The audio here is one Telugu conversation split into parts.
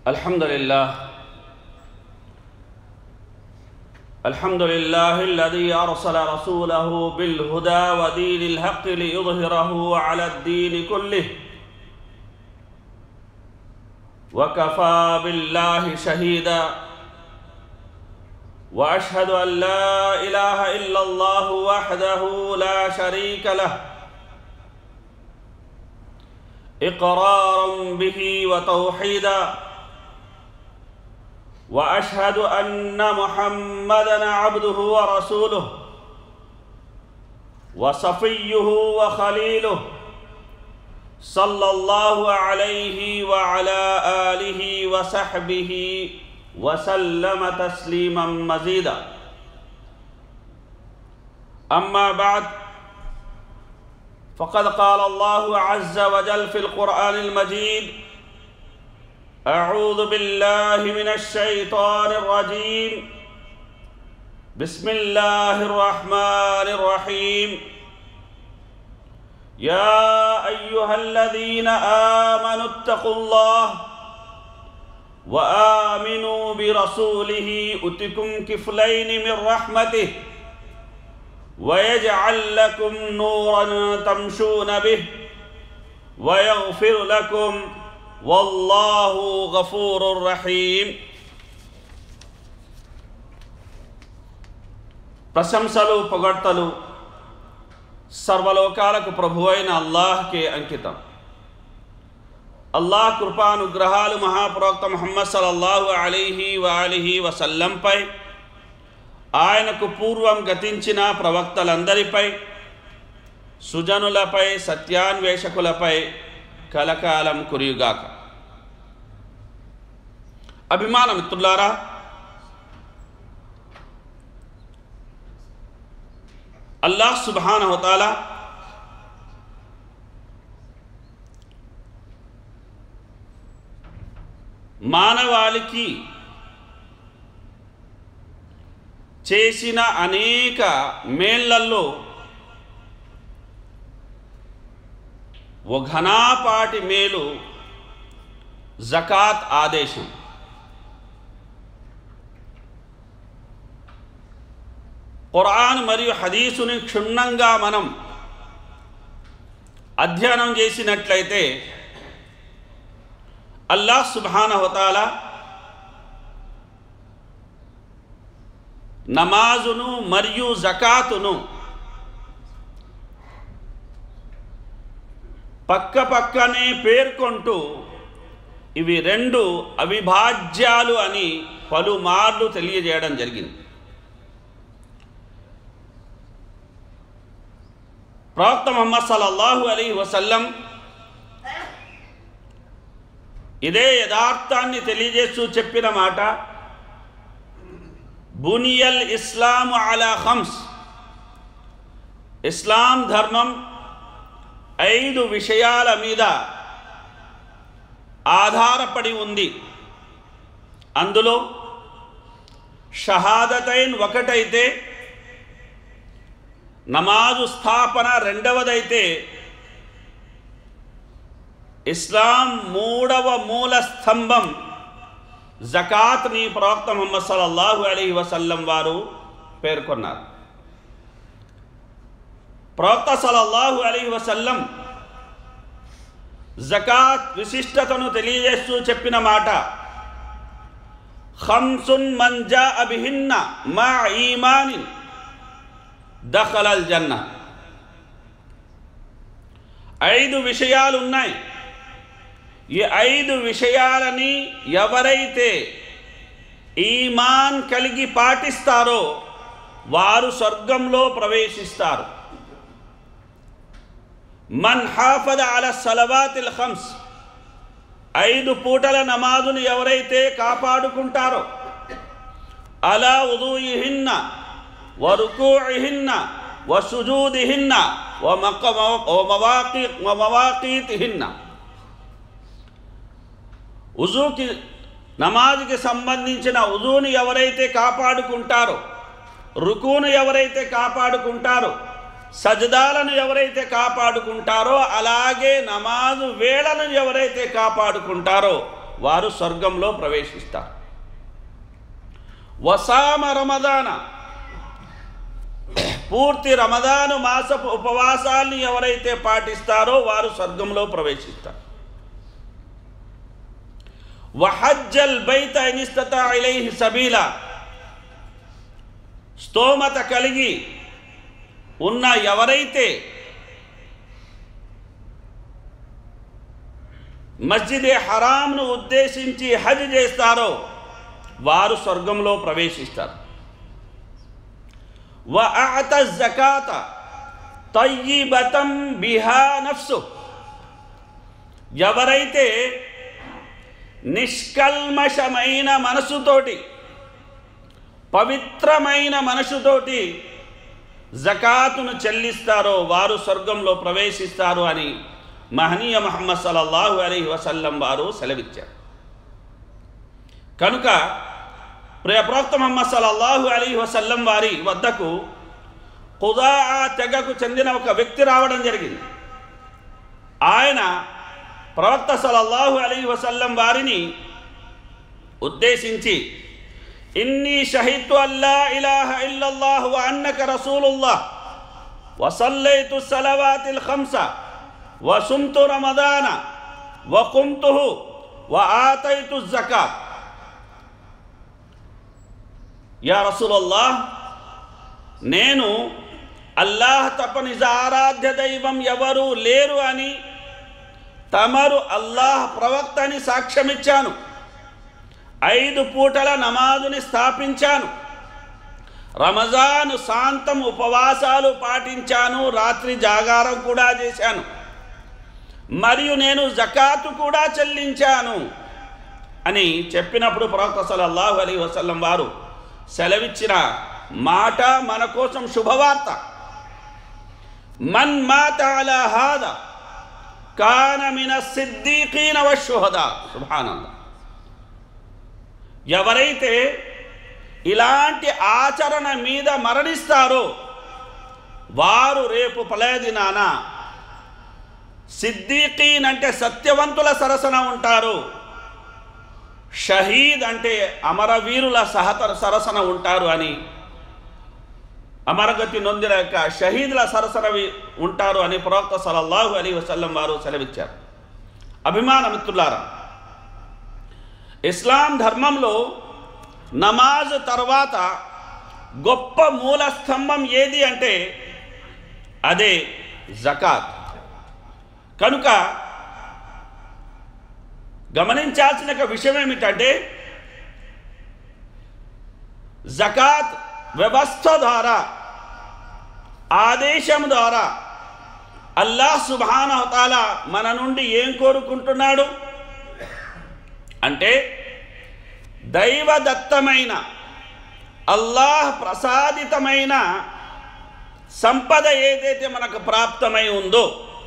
الحمد لله الحمد لله الذي أرسل رسوله بالهدى ودين الحق ليظهره على الدين كله وكفى بالله شهيدا وأشهد أن لا إله إلا الله وحده لا شريك له إقرارا به وتوحيدا واشهد ان محمدا عبده ورسوله وصفيه وخليله صلى الله عليه وعلى اله وصحبه وسلم تسليما مزيدا اما بعد فقد قال الله عز وجل في القران المجيد أعوذ بالله من الشيطان الرجيم بسم الله الرحمن الرحيم يا أيها الذين آمنوا اتقوا الله وآمنوا برسوله أتكم كفلين من رحمته ويجعل لكم نورا تمشون به ويغفر لكم والله غفور رحيم ప్రశంసలు పొగడ్తలు సర్వలోకాలకు ప్రభు అయిన అల్లాహ్కే అంకితం అల్లాహ్ కృపానుగ్రహాలు మహాప్రవక్త ముహమ్మద్ సల్లల్లాహు అలీహి వాలిహి వసల్లంపై ఆయనకు పూర్వం గతించిన ప్రవక్తలందరిపై సుజనులపై సత్యాన్వేషకులపై కలకాలం కురియుగాక అభిమాన మిత్రులారా అల్లాహ్ సుబాన హోతాలా మానవాళికి చేసిన అనేక మేళ్లల్లో ఓ ఘనాపాటి మేలు జకాత్ ఆదేశం ఖురాన్ మరియు హదీసుని క్షుణ్ణంగా మనం అధ్యయనం చేసినట్లయితే అల్లాహ్ సుబాన హోతాల నమాజును మరియు జకాతును పక్క పక్కనే పేర్కొంటూ ఇవి రెండు అవిభాజ్యాలు అని పలుమార్లు తెలియజేయడం జరిగింది ప్రవక్త ముహమ్మద్ సల్లల్లాహు అలీ వసల్లం ఇదే యథార్థాన్ని తెలియజేస్తూ చెప్పిన మాట బునియల్ ఇస్లాము అలా హంస్ ఇస్లాం ధర్మం ఐదు విషయాల మీద ఆధారపడి ఉంది అందులో షహాదతైన్ ఒకటైతే నమాజు స్థాపన రెండవదైతే ఇస్లాం మూడవ మూల స్తంభం జకాత్ని ప్రవక్త ముహమ్మద్ సల్లల్లాహు అలీ వసల్లం వారు పేర్కొన్నారు ప్రవక్త సల్లల్లాహు అలీ వసల్లం జకాత్ విశిష్టతను తెలియజేస్తూ చెప్పిన మాట ఖంసున్ మంజా అభిహిన్న మా ఈమానిన్ దఖలల్ జన్న ఐదు విషయాలు ఉన్నాయి ఈ ఐదు విషయాలని ఎవరైతే ఈమాన్ కలిగి పాటిస్తారో వారు స్వర్గంలో ప్రవేశిస్తారు మన్ హాఫద అల సలవాతిల్ ఖమ్స్ ఐదు పూటల నమాజును ఎవరైతే కాపాడుకుంటారో అలా ఉదూయిహిన్న వరుకూహిన్న వసుజూదిహిన్న వమవాకి మవాకీతిహిన్న ఉజూకి నమాజ్కి సంబంధించిన ఉజూని ఎవరైతే కాపాడుకుంటారో రుకును ఎవరైతే కాపాడుకుంటారో సజదాలను ఎవరైతే కాపాడుకుంటారో అలాగే నమాజు వేళను ఎవరైతే కాపాడుకుంటారో వారు స్వర్గంలో ప్రవేశిస్తారు వసామ రమదాన పూర్తి రమదాను మాసపు ఉపవాసాల్ని ఎవరైతే పాటిస్తారో వారు స్వర్గంలో ప్రవేశిస్తారు వహజ్జల్ బైత ఇనిస్తత ఇలైహి సబీలా స్తోమత కలిగి ఉన్న ఎవరైతే మస్జిదే హరాంను ఉద్దేశించి హజ్ చేస్తారో వారు స్వర్గంలో ప్రవేశిస్తారు వ అత జకాత తయ్యిబతం బిహా నఫ్సు ఎవరైతే నిష్కల్మషమైన మనసుతోటి పవిత్రమైన మనసుతోటి జకాతును చెల్లిస్తారో వారు స్వర్గంలో ప్రవేశిస్తారు అని మహనీయ మహమ్మద్ సల్లల్లాహు అలీ వసల్లం వారు సెలవిచ్చారు కనుక ప్రియ ప్రవక్త మహమ్మద్ సల్లల్లాహు అలీ వసల్లం వారి వద్దకు ఖుదా తెగకు చెందిన ఒక వ్యక్తి రావడం జరిగింది ఆయన ప్రవక్త సల్లల్లాహు అలీ వసల్లం వారిని ఉద్దేశించి ఇన్ని షహిద్తు అల్లా ఇలాహ ఇల్లల్లాహు వ అన్నక రసూలుల్లాహ్ వసల్లైతు సలవాతిల్ ఖంస వసుంతు రమదాన వకుంతుహు వ ఆతైతు జకాత్ యా రసూలల్లాహ్ నేను అల్లాహ్ తప్ప నిజ ఆరాధ్య దైవం ఎవరు లేరు అని తమరు అల్లాహ్ ప్రవక్త అని సాక్ష్యమిచ్చాను ఐదు పూటల నమాజుని స్థాపించాను రమజాను శాంతం ఉపవాసాలు పాటించాను రాత్రి జాగారం కూడా చేశాను మరియు నేను జకాతు కూడా చెల్లించాను అని చెప్పినప్పుడు ప్రవక్త సల్లల్లాహు అలీ వసల్లం వారు సెలవిచ్చిన మాట మన కోసం శుభవార్త మన్ మాత అలా హాద కాన మిన సిద్దీకీన వశుహదా సుభానంద ఎవరైతే ఇలాంటి ఆచరణ మీద మరణిస్తారో వారు రేపు పలయదినాన సిద్దీకీన్ అంటే సత్యవంతుల సరసన ఉంటారు షహీద్ అంటే అమరవీరుల సహతర సరసన ఉంటారు అని అమరగతి నొందిన యొక్క షహీదుల సరసన వి- ఉంటారు అని ప్రవక్త సలల్లాహు అలీ వసల్లం వారు సెలవిచ్చారు అభిమాన మిత్రులారా ఇస్లాం ధర్మంలో నమాజ్ తర్వాత గొప్ప మూల స్తంభం ఏది అంటే అదే జకాత్ కనుక గమనించాల్సిన ఒక విషయం ఏమిటంటే జకాత్ వ్యవస్థ ద్వారా ఆదేశం ద్వారా అల్లాహ్ సుబానహతాల మన నుండి ఏం కోరుకుంటున్నాడు అంటే దైవదత్తమైన అల్లాహ్ ప్రసాదితమైన సంపద ఏదైతే మనకు ప్రాప్తమై ఉందో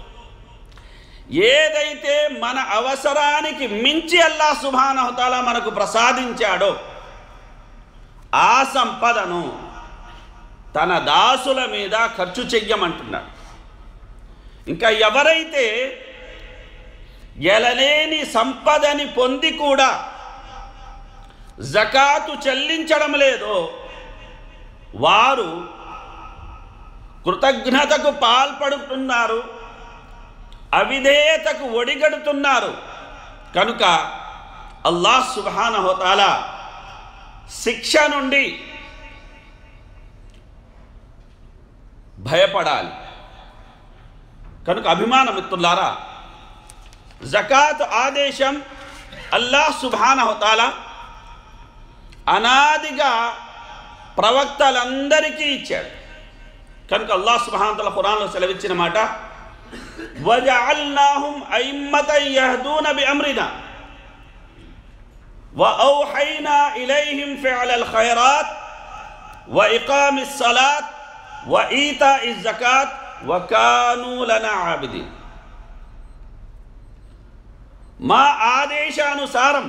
ఏదైతే మన అవసరానికి మించి అల్లా సుభానహతాల మనకు ప్రసాదించాడో ఆ సంపదను తన దాసుల మీద ఖర్చు చెయ్యమంటున్నాడు ఇంకా ఎవరైతే ఎలలేని సంపదని పొంది కూడా జకాతు చెల్లించడం లేదో వారు కృతజ్ఞతకు పాల్పడుతున్నారు అవిధేయతకు ఒడిగడుతున్నారు కనుక అల్లాహ్ సుబానహోతాల శిక్ష నుండి భయపడాలి కనుక అభిమాన మిత్రులారా జకాత్ ఆదేశం అల్లాహ్ సుబానహోతాల అనాదిగా ప్రవక్తలందరికీ ఇచ్చాడు కనుక అల్లాహ్ సుబానతల ఖురాన్లో సెలవిచ్చిన మాట وجعلناهم أئمة يهدون بأمرنا وأوحينا إليهم فعل الخيرات وإقام الصلاة وإيتاء الزكاة وكانوا لنا عابدين మా ఆదేశానుసారం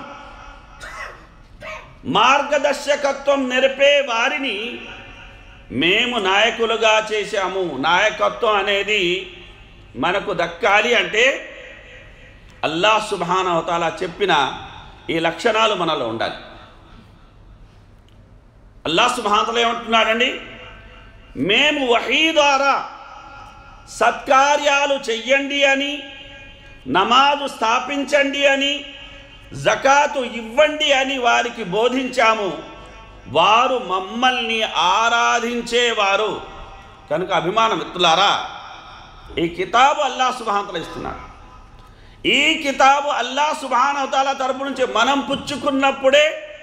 మార్గదర్శకత్వం నెరపే వారిని మేము నాయకులుగా చేశాము నాయకత్వం అనేది మనకు దక్కాలి అంటే అల్లాహ్ సుబానవతాల చెప్పిన ఈ లక్షణాలు మనలో ఉండాలి అల్లా సుభాంతలు ఏమంటున్నాడండి మేము వహీ ద్వారా సత్కార్యాలు చెయ్యండి అని నమాజు స్థాపించండి అని జకాతు ఇవ్వండి అని వారికి బోధించాము వారు మమ్మల్ని ఆరాధించేవారు కనుక అభిమాన మిత్రులారా ఈ కితాబు అల్లా సుభాంతలు ఇస్తున్నాడు ఈ కితాబు అల్లా సుభానవతాల తరపు నుంచి మనం పుచ్చుకున్నప్పుడే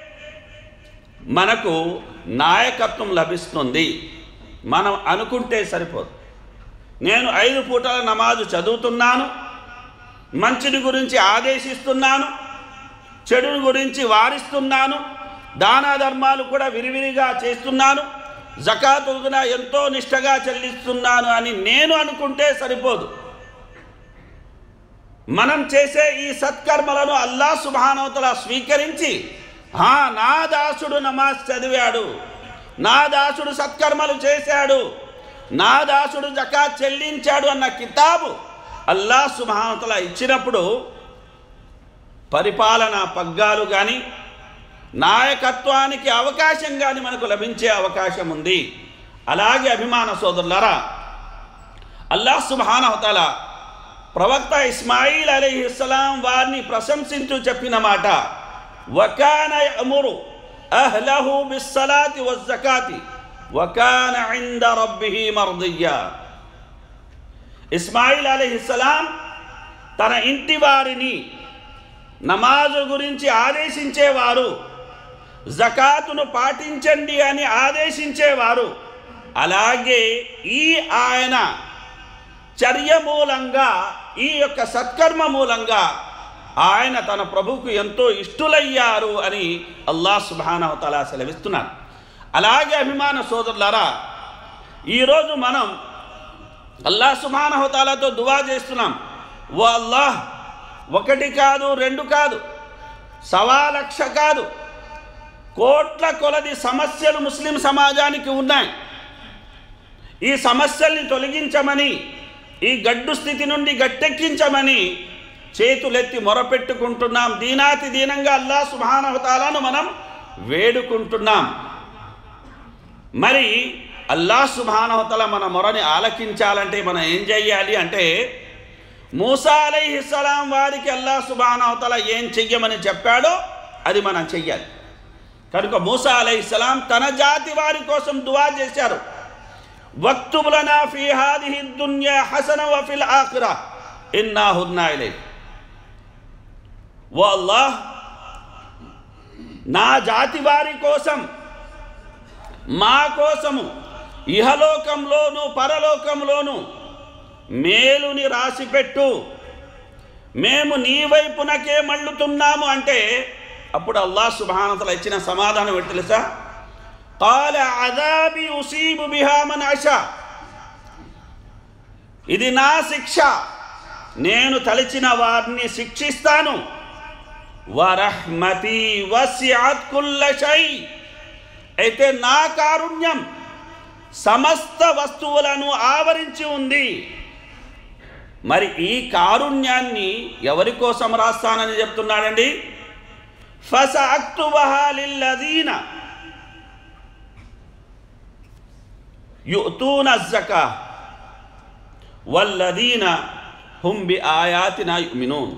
మనకు నాయకత్వం లభిస్తుంది మనం అనుకుంటే సరిపోదు నేను ఐదు పూటల నమాజు చదువుతున్నాను మంచిని గురించి ఆదేశిస్తున్నాను చెడుని గురించి వారిస్తున్నాను దాన ధర్మాలు కూడా విరివిరిగా చేస్తున్నాను జకాతు కూడా ఎంతో నిష్టగా చెల్లిస్తున్నాను అని నేను అనుకుంటే సరిపోదు మనం చేసే ఈ సత్కర్మలను అల్లా సుభానవతల స్వీకరించి "ఆ, నా దాసుడు నమాజ్ చదివాడు నా దాసుడు సత్కర్మలు చేశాడు నా దాసుడు జకాత్ చెల్లించాడు అన్న కితాబు అల్లా సుభానతల ఇచ్చినప్పుడు పరిపాలన పగ్గాలు కానీ నాయకత్వానికి అవకాశం కానీ మనకు లభించే అవకాశం ఉంది అలాగే అభిమాన సోదరులారా అల్లా సుబానవతల ప్రవక్త ఇస్మాయిల్ అలీహిస్సలాం వారిని ప్రశంసించు చెప్పిన మాట వకాన యమురు అహ్లహు బిస్సలాతి వజ్జకాతి వకాన ఇంద రబ్బిహి మర్దియ్యా ఇస్మాయిల్ అలీహిస్సలాం తన ఇంటి వారిని నమాజు గురించి ఆదేశించేవారు జకాతును పాటించండి అని ఆదేశించేవారు అలాగే ఈ ఆయన చర్య మూలంగా ఈ యొక్క సత్కర్మ మూలంగా ఆయన తన ప్రభుకు ఎంతో ఇష్టులయ్యారు అని అల్లా సుబానవతలా సెలవిస్తున్నారు అలాగే అభిమాన సోదరులారా ఈరోజు మనం అల్లా సుబానహతాలతో దువా చేస్తున్నాం ఓ అల్లాహ్ ఒకటి కాదు రెండు కాదు సవా లక్ష కాదు కోట్ల కొలది సమస్యలు ముస్లిం సమాజానికి ఉన్నాయి ఈ సమస్యల్ని తొలగించమని ఈ గడ్డు స్థితి నుండి గట్టెక్కించమని చేతులెత్తి మొరపెట్టుకుంటున్నాం దీనాతి దీనంగా అల్లా సుభానవతాలను మనం వేడుకుంటున్నాం మరి అల్లా సుభానవతల మన మొరని ఆలకించాలంటే మనం ఏం చెయ్యాలి అంటే మూసా అలైహిస్సలాం వారికి అల్లా సుబానవతల ఏం చెయ్యమని చెప్పాడో అది మనం చెయ్యాలి కనుక మూసా అలైహిస్సలాం తన జాతి వారి కోసం దువా చేశారు వక్తుబులనా ఫీ హాదిహి దున్యా హసన వఫిల్ ఆఖిరా ఇన్నా హుద్నా ఇలై ఓ అల్లాహ్ నా జాతి వారి కోసం మా కోసము ఇహలోకంలోను పరలోకంలోను మేలుని రాసిపెట్టు మేము నీ వైపునకే మళ్ళుతున్నాము అంటే అప్పుడు అల్లా సుభానతలు ఇచ్చిన సమాధానం ఏంటి తెలుసా కాల అదాబి ఉసీబు బిహామన్ అష ఇది నా శిక్ష నేను తలిచిన వారిని శిక్షిస్తాను వరహ్మతి వసిఅత్ కుల్ల షై అయితే నా కారుణ్యం సమస్త వస్తువులను ఆవరించి ఉంది మరి ఈ కారుణ్యాన్ని ఎవరి కోసం రాస్తానని చెప్తున్నాడండి ఫస అక్తుబహాలిల్లదీన యుతూన జకా వల్లదీన హుం బి ఆయాతిన యుమినూన్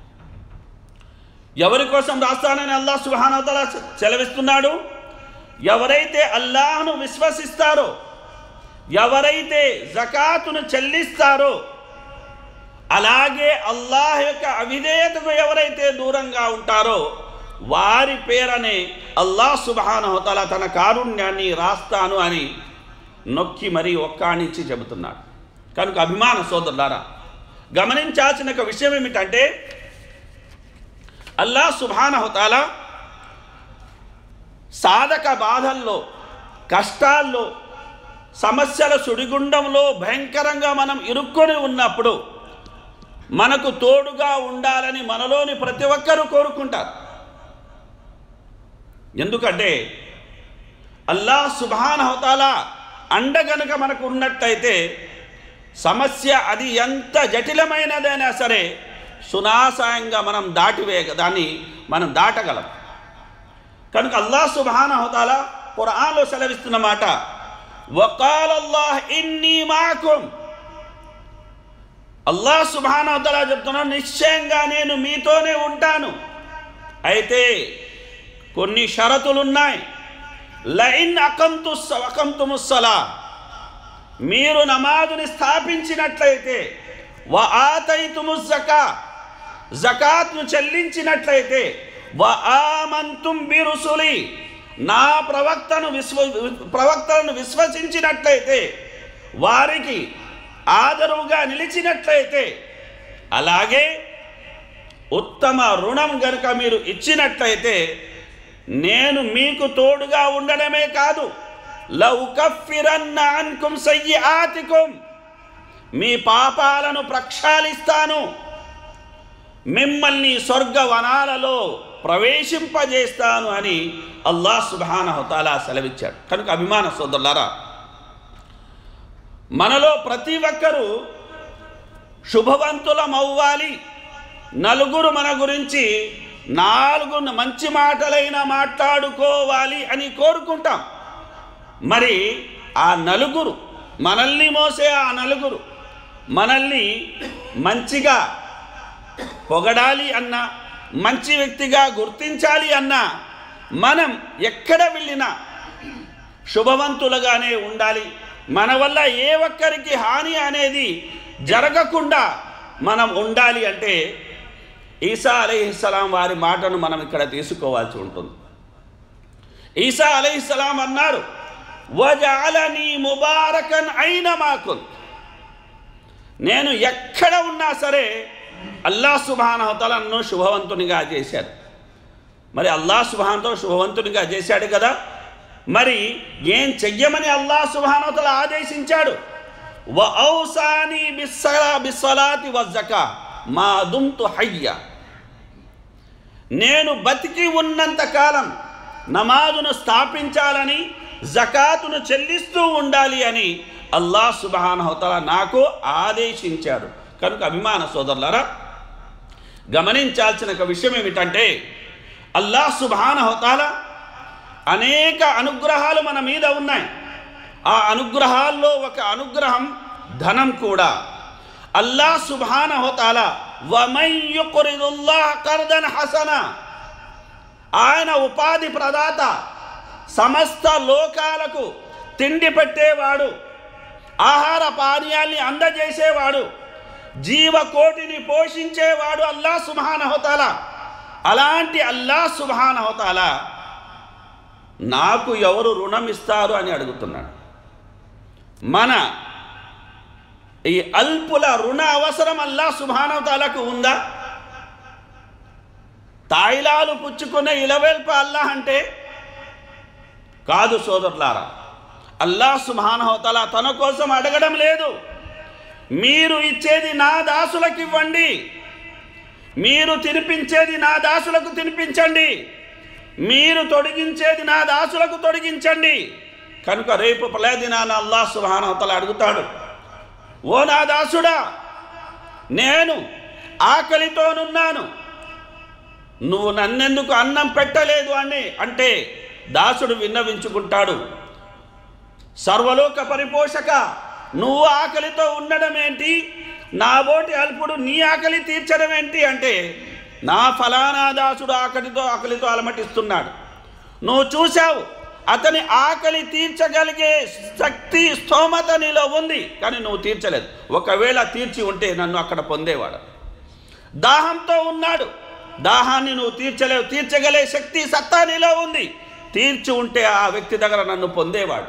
ఎవరి కోసం రాస్తానని అల్లాహ్ సుబ్హానహు సెలవిస్తున్నాడు ఎవరైతే అల్లాహ్ను విశ్వసిస్తారో ఎవరైతే జకాతును చెల్లిస్తారో అలాగే అల్లాహ్ యొక్క అవిధేయతకు ఎవరైతే దూరంగా ఉంటారో వారి పేరనే అల్లాహ్ సుబానహతల తన కారుణ్యాన్ని రాస్తాను అని నొక్కి మరీ ఒక్కాణించి చెబుతున్నాడు కనుక అభిమాన సోదరులారా గమనించాల్సిన ఒక విషయం ఏమిటంటే అల్లాహ్ సుబానహతాల సాధక బాధల్లో కష్టాల్లో సమస్యల సుడిగుండంలో భయంకరంగా మనం ఇరుక్కొని ఉన్నప్పుడు మనకు తోడుగా ఉండాలని మనలోని ప్రతి ఒక్కరూ కోరుకుంటారు ఎందుకంటే అల్లాహ్ సుబానహతాల అండ గనుక మనకు ఉన్నట్టయితే సమస్య అది ఎంత జటిలమైనదైనా సరే సునాసాయంగా మనం దాటివే దాన్ని మనం దాటగలం కనుక అల్లాహ్ సుబానహతాల ఖురాన్లో సెలవిస్తున్న మాట వకాలల్లాహ్ ఇన్ని మాకుం అల్లాహ్ సుబానహతల చెప్తున్నాను నిశ్చయంగా నేను మీతోనే ఉంటాను అయితే కొన్ని షరతులున్నాయి లైన్ అకంతు అకంతుముస్సలా మీరు నమాజుని స్థాపించినట్లయితే వ ఆతైతుము జకా జకాత్ను చెల్లించినట్లయితే వ ఆమంతుం బిరుసులి నా ప్రవక్తను విశ్వ ప్రవక్తలను విశ్వసించినట్లయితే వారికి ఆదరువుగా నిలిచినట్లయితే అలాగే ఉత్తమ రుణం గనుక మీరు ఇచ్చినట్లయితే నేను మీకు తోడుగా ఉండడమే కాదు లౌకఫిరన్న అన్కుం సయ్యాతికుం మీ పాపాలను ప్రక్షాళిస్తాను మిమ్మల్ని స్వర్గవనాలలో ప్రవేశింపజేస్తాను అని అల్లాహ్ సుబానహతాలా సెలవిచ్చాడు కనుక అభిమాన సోదరులారా మనలో ప్రతి ఒక్కరూ శుభవంతులం అవ్వాలి నలుగురు మన గురించి నాలుగు మంచి మాటలైనా మాట్లాడుకోవాలి అని కోరుకుంటాం మరి ఆ నలుగురు మనల్ని మోసే ఆ నలుగురు మనల్ని మంచిగా పొగడాలి అన్నా మంచి వ్యక్తిగా గుర్తించాలి అన్నా మనం ఎక్కడ వెళ్ళినా శుభవంతులుగానే ఉండాలి మన వల్ల ఏ ఒక్కరికి హాని అనేది జరగకుండా మనం ఉండాలి అంటే ఈసా అలీహిస్సలాం వారి మాటను మనం ఇక్కడ తీసుకోవాల్సి ఉంటుంది ఈసా అలీహిస్సలాం అన్నారు వజాలని ముబారకన్ అయిన మాకు నేను ఎక్కడ ఉన్నా సరే అల్లా సుబానహతలను శుభవంతునిగా చేశాడు మరి అల్లా సుబాన్తో శుభవంతునిగా చేశాడు కదా మరి ఏం చెయ్యమని అల్లా సుబానతల ఆదేశించాడు వ ఔసాని బిస్సలా బిస్సలాతి వజ్జక మా దుంతు హయ్య నేను బతికి ఉన్నంత కాలం నమాజును స్థాపించాలని జకాతును చెల్లిస్తూ ఉండాలి అని అల్లా సుబానహతల నాకు ఆదేశించాడు కనుక అభిమాన సోదరులారా గమనించాల్సిన ఒక విషయం ఏమిటంటే అల్లా సుబానహతాల అనేక అనుగ్రహాలు మన మీద ఉన్నాయి ఆ అనుగ్రహాల్లో ఒక అనుగ్రహం ధనం కూడా అల్లా సుబానహతాల వమయ్యుకురిదుల్లాహ్ కర్దన్ హసన ఆయన ఉపాధి ప్రదాత సమస్త లోకాలకు తిండి పెట్టేవాడు ఆహార పానీయాల్ని అందజేసేవాడు జీవకోటిని పోషించేవాడు అల్లా సుబానహతాల అలాంటి అల్లా సుబానహతాల నాకు ఎవరు రుణం ఇస్తారు అని అడుగుతున్నాడు మన ఈ అల్పుల రుణ అవసరం అల్లా సుబానవతాలకు ఉందా తాయిలాలు పుచ్చుకునే ఇలవెల్ప అల్లాహ్ అంటే కాదు సోదరులారా అల్లా సుబానవతల తన కోసం అడగడం లేదు మీరు ఇచ్చేది నా దాసులకు ఇవ్వండి మీరు తినిపించేది నా దాసులకు తినిపించండి మీరు తొడిగించేది నా దాసులకు తొడిగించండి కనుక రేపు పలేదినాన అల్లాహ్ సుబానవతల అడుగుతాడు ఓ నా దాసుడా నేను ఆకలితోనున్నాను నువ్వు నన్నెందుకు అన్నం పెట్టలేదు అని అంటే దాసుడు విన్నవించుకుంటాడు సర్వలోక పరిపోషక నువ్వు ఆకలితో ఉండడం ఏంటి నా బోటి అల్పుడు నీ ఆకలి తీర్చడం ఏంటి అంటే నా ఫలానా దాసుడు ఆకలితో ఆకలితో అలమటిస్తున్నాడు నువ్వు చూశావు అతని ఆకలి తీర్చగలిగే శక్తి స్తోమత నీలో ఉంది కానీ నువ్వు తీర్చలేదు ఒకవేళ తీర్చి ఉంటే నన్ను అక్కడ పొందేవాడు దాహంతో ఉన్నాడు దాహాన్ని నువ్వు తీర్చలేవు తీర్చగలే శక్తి సత్తా నీలో ఉంది తీర్చి ఉంటే ఆ వ్యక్తి దగ్గర నన్ను పొందేవాడు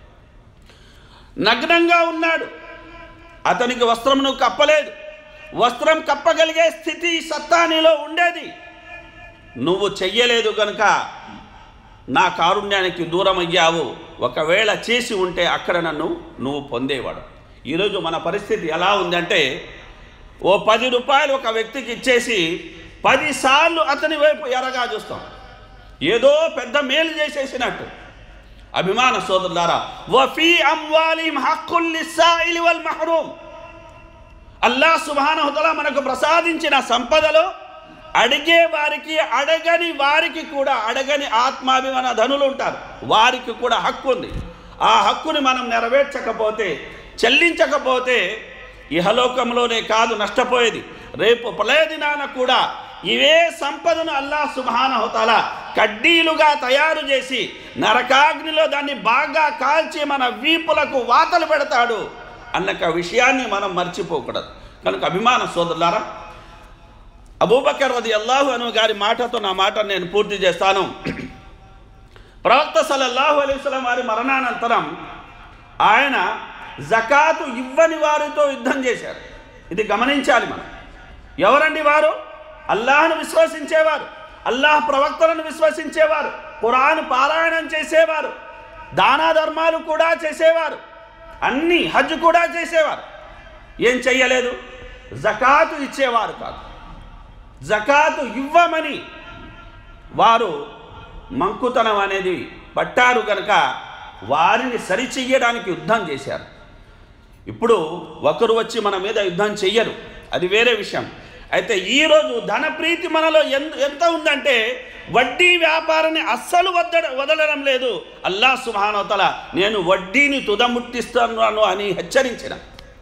నగ్నంగా ఉన్నాడు అతనికి వస్త్రం నువ్వు కప్పలేదు వస్త్రం కప్పగలిగే స్థితి సత్తా నీలో ఉండేది నువ్వు చెయ్యలేదు గనుక నా కారుణ్యానికి దూరం అయ్యావు ఒకవేళ చేసి ఉంటే అక్కడ నన్ను నువ్వు పొందేవాడు ఈరోజు మన పరిస్థితి ఎలా ఉందంటే ఓ పది రూపాయలు ఒక వ్యక్తికి ఇచ్చేసి పదిసార్లు అతని వైపు ఎరగా చూస్తాం ఏదో పెద్ద మేలు చేసేసినట్టు అభిమాన సోదరులారా వఫీ అమ్వాలిం హక్కుల్ లిస్సాయిలి వల్ మహరూమ్ అల్లాహ్ సుబానహతల మనకు ప్రసాదించిన సంపదలో అడిగే వారికి అడగని వారికి కూడా అడగని ఆత్మాభిమాన ధనులు ఉంటారు వారికి కూడా హక్కు ఉంది ఆ హక్కుని మనం నెరవేర్చకపోతే చెల్లించకపోతే ఇహలోకంలోనే కాదు నష్టపోయేది రేపు ప్రళయ దినాన కూడా ఇవే సంపదను అల్లాహ్ సుబానహతల కడ్డీలుగా తయారు చేసి నరకాగ్నిలో దాన్ని బాగా కాల్చి మన వీపులకు వాతలు పెడతాడు అన్న విషయాన్ని మనం మర్చిపోకూడదు కనుక అభిమాన సోదరులారా అబూబకర్ రది అల్లాహు అను గారి మాటతో నా మాట నేను పూర్తి చేస్తాను ప్రవక్త సల్లల్లాహు అలైస్లం వారి మరణానంతరం ఆయన జకాతు ఇవ్వని వారితో యుద్ధం చేశారు ఇది గమనించాలి మనం ఎవరండి వారు అల్లాహ్ను విశ్వసించేవారు అల్లాహ్ ప్రవక్తలను విశ్వసించేవారు ఖురాన్ పారాయణం చేసేవారు దానా ధర్మాలు కూడా చేసేవారు అన్ని హజ్ కూడా చేసేవారు ఏం చెయ్యలేదు జకాతు ఇచ్చేవారు కాదు జకాతు ఇవ్వమని వారు మంకుతనం అనేది పట్టారు కనుక వారిని సరిచెయ్యడానికి యుద్ధం చేశారు ఇప్పుడు ఒకరు వచ్చి మన మీద యుద్ధం చెయ్యరు అది వేరే విషయం అయితే ఈరోజు ధనప్రీతి మనలో ఎంత ఎంత ఉందంటే వడ్డీ వ్యాపారాన్ని అస్సలు వద్దడ వదలడం లేదు అల్లా సుభానవతల నేను వడ్డీని తుదముట్టిస్తున్నాను అని హెచ్చరించిన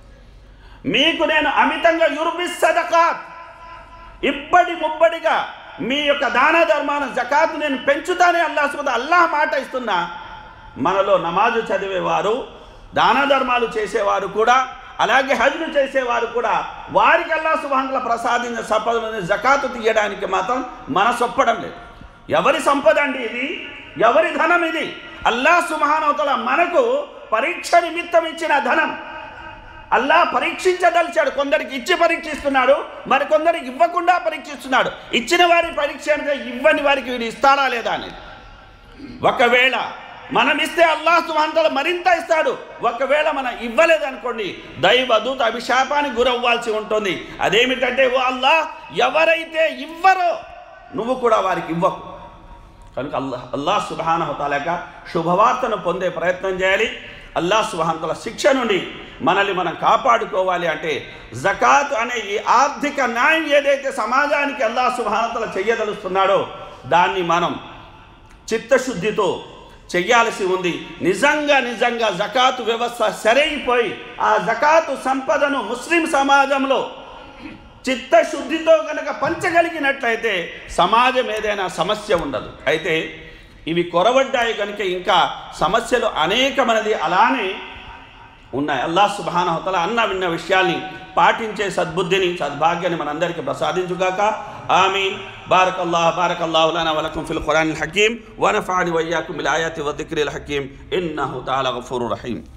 మీకు నేను అమితంగా యుర్బిస్ సదకాత్ ఇబ్బడి ముబ్బడిగా మీ యొక్క దాన ధర్మాన జకాత్ నేను పెంచుతానే అల్లా సుబద అల్లాహ్ మాట ఇస్తున్నా మనలో నమాజు చదివేవారు దాన ధర్మాలు చేసేవారు కూడా అలాగే హజ్ను చేసేవారు కూడా వారికి అల్లా సుభాంతల ప్రసాదించిన సంపదను జకాతు తీయడానికి మాత్రం మనసొప్పడం లేదు ఎవరి సంపద అండి ఇది ఎవరి ధనం ఇది అల్లా సుమహానవతల మనకు పరీక్ష నిమిత్తం ఇచ్చిన ధనం అల్లా పరీక్షించదలిచాడు కొందరికి ఇచ్చి పరీక్షిస్తున్నాడు మరి కొందరికి ఇవ్వకుండా పరీక్షిస్తున్నాడు ఇచ్చిన వారి పరీక్ష అంటే ఇవ్వని వారికి వీడు ఇస్తాడా లేదా అనేది ఒకవేళ మనం ఇస్తే అల్లాహ్ సుమంతలు మరింత ఇస్తాడు ఒకవేళ మనం ఇవ్వలేదనుకోండి దైవ దూత అభిశాపానికి గురవ్వాల్సి ఉంటుంది అదేమిటంటే ఓ అల్లాహ్ ఎవరైతే ఇవ్వరో నువ్వు కూడా వారికి ఇవ్వకు కనుక అల్లాహ్ అల్లాహ్ సుబానహతాలేక శుభవార్తను పొందే ప్రయత్నం చేయాలి అల్లాహ్ సుబానతల శిక్ష నుండి మనల్ని మనం కాపాడుకోవాలి అంటే జకాత్ అనే ఈ ఆర్థిక న్యాయం ఏదైతే సమాజానికి అల్లాహ్ సుబానతల చెయ్యదలుస్తున్నాడో దాన్ని మనం చిత్తశుద్ధితో చెయ్యాల్సి ఉంది నిజంగా నిజంగా జకాతు వ్యవస్థ సరైపోయి ఆ జకాతు సంపదను ముస్లిం సమాజంలో చిత్తశుద్ధితో కనుక పంచగలిగినట్లయితే సమాజం ఏదైనా సమస్య ఉండదు అయితే ఇవి కొరవడ్డాయి కనుక ఇంకా సమస్యలు అనేకమైనది అలానే ఉన్నాయి అల్లాహ్ సుబానహతల అన్న విన్న విషయాల్ని పాటించే సద్బుద్ధిని సద్భాగ్యాన్ని మనందరికీ ప్రసాదించుగాక ఆమీన్ بارك الله بارك الله لنا ولكم في القرآن الحكيم ونفعني وإياكم بالآيات والذكر الحكيم إنه تعالى غفور رحيم